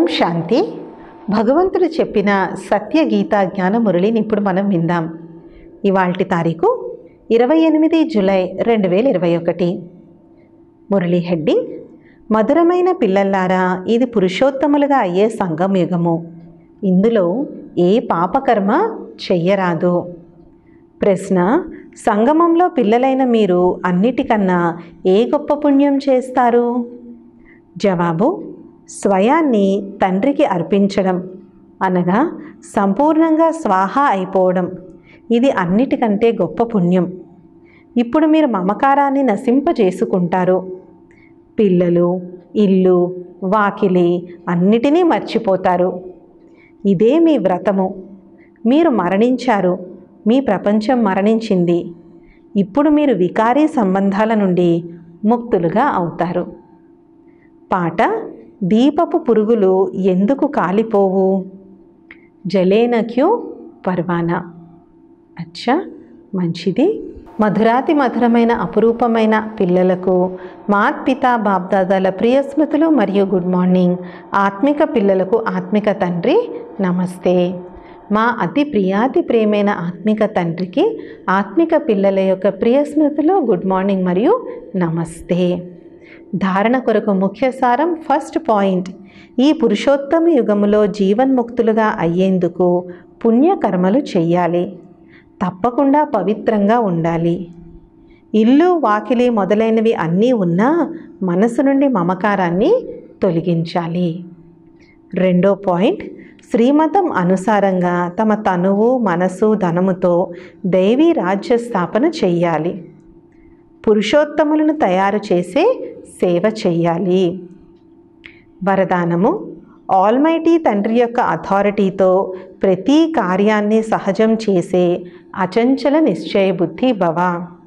శాంతి భగవంతుడు చెప్పిన సత్య గీతా జ్ఞాన మురళిని ఇప్పుడు మనం విందాం ఇవాల్టి తారీఖు ఇరవై ఎనిమిది జూలై రెండు వేల ఇరవై ఒకటి మురళి హెడ్డింగ్ మధురమైన పిల్లల్లారా ఇది పురుషోత్తములుగా అయ్యే సంగం యుగము ఇందులో ఏ పాపకర్మ చెయ్యరాదు ప్రశ్న సంగమంలో పిల్లలైన మీరు అన్నిటికన్నా ఏ గొప్ప పుణ్యం చేస్తారు జవాబు స్వయాన్ని తండ్రికి అర్పించడం అనగా సంపూర్ణంగా స్వాహ అయిపోవడం ఇది అన్నిటికంటే గొప్ప పుణ్యం ఇప్పుడు మీరు మమకారాన్ని నశింపజేసుకుంటారు పిల్లలు ఇల్లు వాకిలి అన్నిటినీ మర్చిపోతారు ఇదే మీ వ్రతము మీరు మరణించారు మీ ప్రపంచం మరణించింది ఇప్పుడు మీరు వికారీ సంబంధాల నుండి ముక్తులుగా అవుతారు పాట దీపపు పురుగులు ఎందుకు కాలిపోవు జలేన క్యూ పర్వానా అచ్చా మంచిది మధురాతి మధురమైన అపురూపమైన పిల్లలకు మాత్పిత బాబ్దాదాల ప్రియ స్మృతులు మరియు గుడ్ మార్నింగ్ ఆత్మిక పిల్లలకు ఆత్మిక తండ్రి నమస్తే మా అతి ప్రియాతి ప్రియమైన ఆత్మిక తండ్రికి ఆత్మిక పిల్లల యొక్క ప్రియ స్మృతులు గుడ్ మార్నింగ్ మరియు నమస్తే ధారణ కొరకు ముఖ్య సారం ఫస్ట్ పాయింట్ ఈ పురుషోత్తమ యుగములో జీవన్ముక్తులుగా అయ్యేందుకు పుణ్యకర్మలు చెయ్యాలి తప్పకుండా పవిత్రంగా ఉండాలి ఇల్లు వాకిలి మొదలైనవి అన్నీ ఉన్నా మనసు నుండి మమకారాన్ని తొలగించాలి రెండో పాయింట్ శ్రీమతం అనుసారంగా తమ తనువు మనసు ధనముతో దైవీ రాజ్య స్థాపన చెయ్యాలి పురుషోత్తములను తయారు చేసే సేవ చెయ్యాలి వరదానము ఆల్మైటీ తండ్రి యొక్క అథారిటీతో ప్రతి కార్యాన్ని సహజం చేసే అచంచల నిశ్చయ బుద్ధి భవ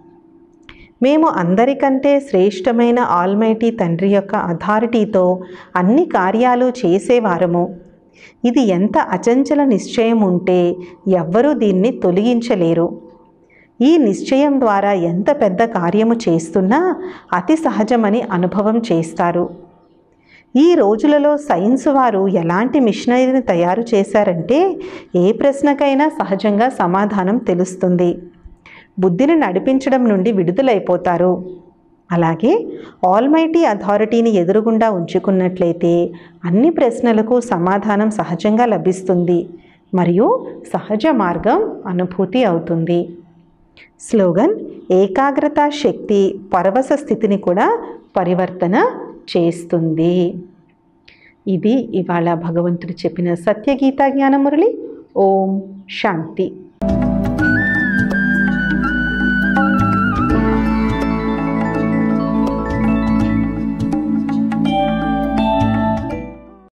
మేము అందరికంటే శ్రేష్టమైన ఆల్మైటీ తండ్రి యొక్క అథారిటీతో అన్ని కార్యాలు చేసేవారము ఇది ఎంత అచంచల నిశ్చయం ఉంటే ఎవ్వరూ దీన్ని తొలగించలేరు ఈ నిశ్చయం ద్వారా ఎంత పెద్ద కార్యము చేస్తున్నా అతి సహజమని అనుభవం చేస్తారు ఈ రోజులలో సైన్స్ వారు ఎలాంటి మిషనరీని తయారు చేశారంటే ఏ ప్రశ్నకైనా సహజంగా సమాధానం తెలుస్తుంది బుద్ధిని నడిపించడం నుండి విడుదలైపోతారు అలాగే ఆల్మైటీ అథారిటీని ఎదురుగుండా ఉంచుకున్నట్లయితే అన్ని ప్రశ్నలకు సమాధానం సహజంగా లభిస్తుంది మరియు సహజ మార్గం అనుభూతి అవుతుంది స్లోగన్ ఏకాగ్రత శక్తి పరవశ స్థితిని కూడా పరివర్తన చేస్తుంది ఇది ఇవాళ భగవంతుడు చెప్పిన సత్యగీత జ్ఞానమురళి ఓం శాంతి